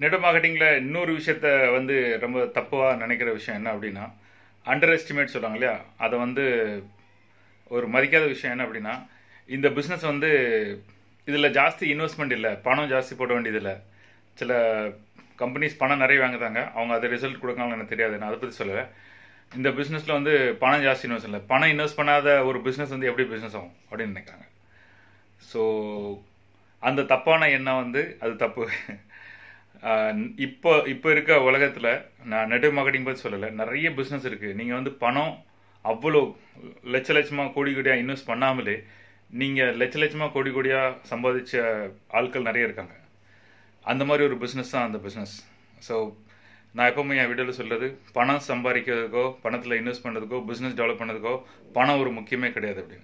net மார்க்கெட்டிங்கில் இன்னொரு விஷயத்த வந்து ரொம்ப தப்பாக நினைக்கிற விஷயம் என்ன அப்படின்னா அண்டர் எஸ்டிமேட் சொல்லுவாங்க இல்லையா அதை வந்து ஒரு மதிக்காத விஷயம் என்ன அப்படின்னா இந்த பிஸ்னஸ் வந்து இதில் ஜாஸ்தி இன்வெஸ்ட்மெண்ட் இல்லை பணம் ஜாஸ்தி போட வேண்டியதில்லை சில கம்பெனிஸ் பணம் நிறைய வாங்குதாங்க அவங்க அது ரிசல்ட் கொடுக்காங்களோ எனக்கு தெரியாது நான் அதை பற்றி சொல்லலை இந்த பிஸ்னஸில் வந்து பணம் ஜாஸ்தி இன்வெஸ்ட் இல்லை பணம் இன்வெஸ்ட் பண்ணாத ஒரு பிஸ்னஸ் வந்து எப்படி பிஸ்னஸ் ஆகும் அப்படின்னு நினைக்கிறாங்க ஸோ அந்த தப்பான எண்ணம் வந்து அது தப்பு ஆஹ் இப்போ இப்போ இருக்க உலகத்தில் நான் நெட் மார்க்கெட்டிங் பற்றி சொல்லலை நிறைய பிஸ்னஸ் இருக்குது நீங்கள் வந்து பணம் அவ்வளோ லட்ச லட்சமாக கோடி கோடியாக இன்வெஸ்ட் பண்ணாமலே நீங்கள் லட்ச லட்சமாக கோடி கோடியாக சம்பாதிச்ச ஆட்கள் நிறைய இருக்காங்க அந்த மாதிரி ஒரு பிஸ்னஸ் தான் அந்த பிஸ்னஸ் ஸோ நான் எப்பவுமே என் வீடியோவில் சொல்கிறது பணம் சம்பாதிக்கிறதுக்கோ பணத்தில் இன்வெஸ்ட் பண்ணுறதுக்கோ பிஸ்னஸ் டெவலப் பண்ணதுக்கோ பணம் ஒரு முக்கியமே கிடையாது அப்படின்னு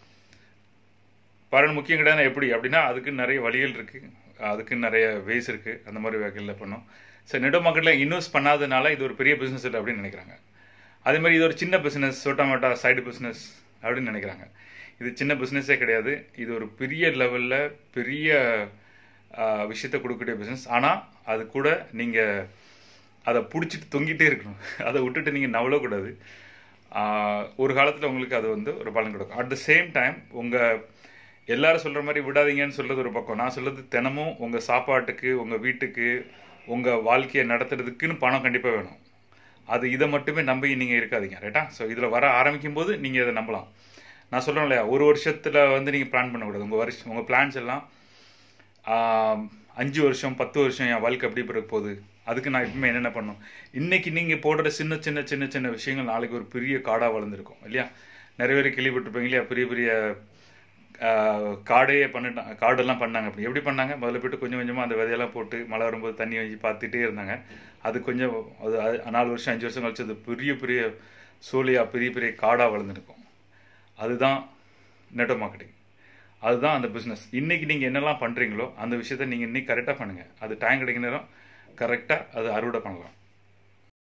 பணம் முக்கியம் கிடையாது எப்படி அப்படின்னா அதுக்கு நிறைய வழிகள் இருக்குது அதுக்கு நிறைய வேஸ் இருக்குது அந்த மாதிரி வகையில் பண்ணோம் ஸோ நெடோ மார்க்கெட்டில் இன்வெஸ்ட் பண்ணாதனால இது ஒரு பெரிய பிஸ்னஸ் இல்லை அப்படின்னு நினைக்கிறாங்க அதே மாதிரி இது ஒரு சின்ன பிஸ்னஸ் சோட்டாமோட்டா சைடு பிஸ்னஸ் அப்படின்னு நினைக்கிறாங்க இது சின்ன பிஸ்னஸே கிடையாது இது ஒரு பெரிய லெவலில் பெரிய ஆஹ், விஷயத்தை கொடுக்கக்கூடிய பிஸ்னஸ் ஆனால் அது கூட நீங்கள் அதை பிடிச்சிட்டு தொங்கிட்டே இருக்கணும் அதை விட்டுட்டு நீங்கள் நவலக்கூடாது ஆஹ், ஒரு காலத்தில் உங்களுக்கு அது வந்து ஒரு பலன் கொடுக்கும் அட் த சேம் டைம் உங்கள் எல்லாரும் சொல்கிற மாதிரி விடாதீங்கன்னு சொல்கிறது ஒரு பக்கம் நான் சொல்கிறது தினமும் உங்கள் சாப்பாட்டுக்கு உங்கள் வீட்டுக்கு உங்கள் வாழ்க்கையை நடத்துறதுக்குன்னு பணம் கண்டிப்பாக வேணும் அது இதை மட்டுமே நம்பி நீங்கள் இருக்காதீங்க ரைட்டா ஸோ இதில் வர ஆரம்பிக்கும் போது நீங்கள் இதை நம்பலாம் நான் சொல்கிறேன் இல்லையா ஒரு வருஷத்தில் வந்து நீங்கள் பிளான் பண்ணக்கூடாது உங்கள் வருஷம் உங்கள் பிளான்ஸ் எல்லாம் ஆம், அஞ்சு வருஷம் பத்து வருஷம் என் வாழ்க்கை எப்படி பிறகு போகுது அதுக்கு நான் எப்பவுமே என்னென்ன பண்ணும் இன்னைக்கு நீங்கள் போடுற சின்ன சின்ன சின்ன சின்ன விஷயங்கள் நாளைக்கு ஒரு பெரிய காடாக வளர்ந்துருக்கும் இல்லையா நிறைய பேர் கேள்விப்பட்டிருப்பீங்க இல்லையா பெரிய பெரிய ஆஹ், காடையே பண்ணிட்டாங்க காடெல்லாம் பண்ணாங்க அப்படி எப்படி பண்ணாங்க முதல்ல போயிட்டு கொஞ்சம் கொஞ்சமாக அந்த விதையெல்லாம் போட்டு மழை வரும்போது தண்ணி வச்சு பார்த்துட்டே இருந்தாங்க அது கொஞ்சம் அது அது நாலு வருஷம் அஞ்சு வருஷம் கழிச்சு அது பெரிய பெரிய சோழியாக பெரிய பெரிய காடாக வளர்ந்துருக்கும் அதுதான் நெட்டோ மார்க்கெட்டிங் அதுதான் அந்த பிஸ்னஸ் இன்னைக்கு நீங்கள் என்னெல்லாம் பண்ணுறீங்களோ அந்த விஷயத்த நீங்கள் இன்னைக்கு கரெக்டாக பண்ணுங்கள் அது டைம் கிடைக்கிற நேரம் கரெக்டாக அது அறுவடை பண்ணலாம்